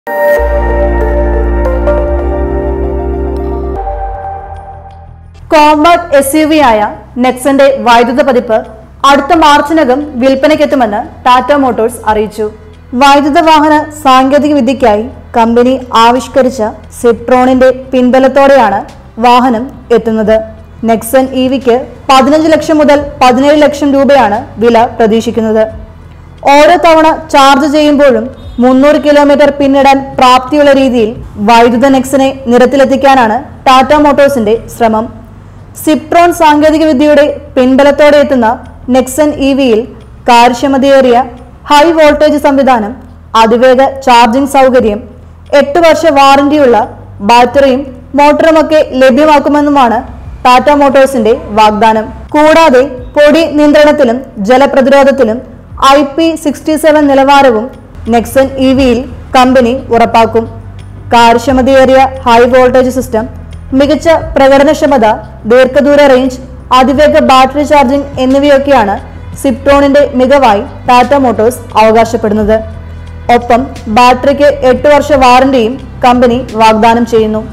Compact S U V ആയ നെക്സന്റെ വൈദ്യുത പതിപ്പ് അടുത്ത മാർച്ചിനകം വിൽപ്പനയ്ക്കെത്തുമെന്ന് ടാറ്റ മോട്ടോഴ്സ് അറിയിച്ചു വൈദ്യുത വാഹന സാങ്കേതിക വിദ്യയ്ക്കായി കമ്പനി ആവിഷ്കരിച്ച സിട്രോണിന്റെ പിൻബലത്തോടെയാണ് വാഹനം എത്തുന്നത് നെക്സൺ ഇ വിക്ക് പതിനഞ്ച് ലക്ഷം മുതൽ പതിനേഴ് ലക്ഷം രൂപയാണ് വില പ്രതീക്ഷിക്കുന്നത് ഓരോ തവണ ചാർജ് ചെയ്യുമ്പോഴും മുന്നൂറ് കിലോമീറ്റർ പിന്നിടാൻ പ്രാപ്തിയുള്ള രീതിയിൽ വൈദ്യുത നെക്സനെ നിരത്തിലെത്തിക്കാനാണ് ടാറ്റ മോട്ടോഴ്സിന്റെ ശ്രമം സിപ്ട്രോൺ സാങ്കേതിക വിദ്യയുടെ പിൻബലത്തോടെ എത്തുന്ന നെക്സൺ ഇ വിയിൽ കാര്യക്ഷമതയേറിയ ഹൈ വോൾട്ടേജ് സംവിധാനം അതിവേഗ ചാർജിംഗ് സൗകര്യം എട്ട് വർഷ വാറന്റിയുള്ള ബാറ്ററിയും മോട്ടറുമൊക്കെ ലഭ്യമാക്കുമെന്നുമാണ് ടാറ്റ മോട്ടോഴ്സിന്റെ വാഗ്ദാനം കൂടാതെ പൊടി നിയന്ത്രണത്തിലും ജലപ്രതിരോധത്തിലും I P sixty seven Nexon നെക്സൺ ഇ വിയിൽ കമ്പനി ഉറപ്പാക്കും കാര്യക്ഷമതയേറിയ ഹൈ വോൾട്ടേജ് സിസ്റ്റം മികച്ച പ്രകടനക്ഷമത ദീർഘദൂര റേഞ്ച് അതിവേഗ ബാറ്ററി ചാർജിംഗ് എന്നിവയൊക്കെയാണ് സിപ്ട്രോണിന്റെ മികവായി ടാറ്റ മോട്ടോഴ്സ് അവകാശപ്പെടുന്നത് ഒപ്പം ബാറ്ററിക്ക് എട്ട് വർഷ വാറന്റിയും കമ്പനി വാഗ്ദാനം ചെയ്യുന്നു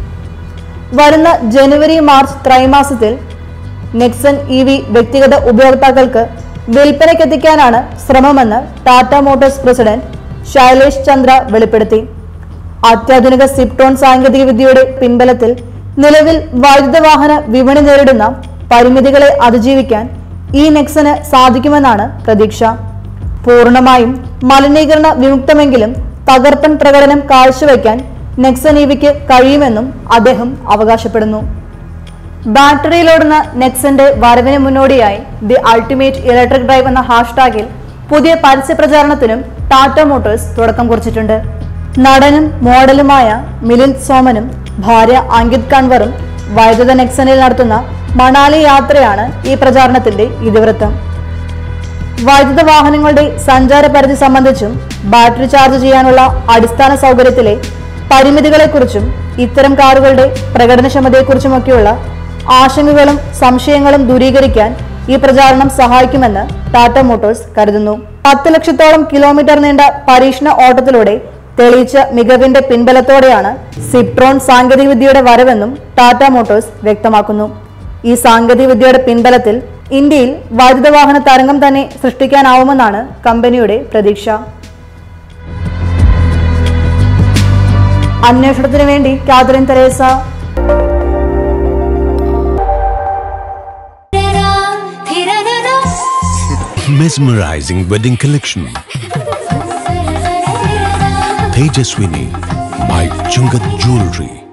വരുന്ന ജനുവരി മാർച്ച് ത്രൈമാസത്തിൽ നെക്സൺ ഇ വി വ്യക്തിഗത ഉപയോക്താക്കൾക്ക് വിൽപ്പനയ്ക്കെത്തിക്കാനാണ് ശ്രമമെന്ന് ടാറ്റ മോട്ടോഴ്സ് പ്രസിഡന്റ് ശൈലേഷ് ചന്ദ്ര വെളിപ്പെടുത്തി അത്യാധുനിക സിപ്ട്രോൺ സാങ്കേതിക വിദ്യയുടെ പിൻബലത്തിൽ നിലവിൽ വൈദ്യുത വാഹന വിപണി നേരിടുന്ന പരിമിതികളെ അതിജീവിക്കാൻ ഈ നെക്സന് സാധിക്കുമെന്നാണ് പ്രതീക്ഷ പൂർണ്ണമായും മലിനീകരണ വിമുക്തമെങ്കിലും തകർപ്പൻ പ്രകടനം കാഴ്ചവെക്കാൻ നെക്സൺ ഇവിക്ക് കഴിയുമെന്നും അദ്ദേഹം അവകാശപ്പെടുന്നു ബാറ്ററിയിലോടുന്ന നെക്സന്റെ വരവിന് മുന്നോടിയായി ദി അൾട്ടിമേറ്റ് ഇലക്ട്രിക് ഡ്രൈവ് എന്ന ഹാഷ്ടാഗിൽ പുതിയ പരസ്യ പ്രചാരണത്തിനും ടാറ്റ മോട്ടോഴ്സ് തുടക്കം കുറിച്ചിട്ടുണ്ട് നടനും മോഡലുമായ മിലിന്ദ് സോമനും ഭാര്യ അങ്കിത് കൺവറും വൈദ്യുത നെക്സനിൽ നടത്തുന്ന മണാലി യാത്രയാണ് ഈ പ്രചാരണത്തിന്റെ ഇതിവൃത്തം വൈദ്യുത വാഹനങ്ങളുടെ സഞ്ചാര പരിധി സംബന്ധിച്ചും ബാറ്ററി ചാർജ് ചെയ്യാനുള്ള അടിസ്ഥാന സൗകര്യത്തിലെ പരിമിതികളെക്കുറിച്ചും ഇത്തരം കാറുകളുടെ പ്രകടനക്ഷമതയെക്കുറിച്ചുമൊക്കെയുള്ള ആശങ്കകളും സംശയങ്ങളും ദൂരീകരിക്കാൻ ഈ പ്രചാരണം സഹായിക്കുമെന്ന് ടാറ്റ മോട്ടോഴ്സ് കരുതുന്നു പത്ത് ലക്ഷത്തോളം കിലോമീറ്റർ നീണ്ട പരീക്ഷണ ഓട്ടത്തിലൂടെ തെളിയിച്ച മികവിന്റെ പിൻബലത്തോടെയാണ് സിപ്ട്രോൺ സാങ്കേതികവിദ്യയുടെ വരവെന്നും ടാറ്റ മോട്ടോഴ്സ് വ്യക്തമാക്കുന്നു ഈ സാങ്കേതികവിദ്യയുടെ പിൻബലത്തിൽ ഇന്ത്യയിൽ വൈദ്യുത വാഹന തരംഗം തന്നെ സൃഷ്ടിക്കാനാവുമെന്നാണ് കമ്പനിയുടെ പ്രതീക്ഷ അന്വേഷണത്തിനു വേണ്ടി Catherine Tresa Mesmerizing wedding collection. Tejaswini by Chungat Jewelry.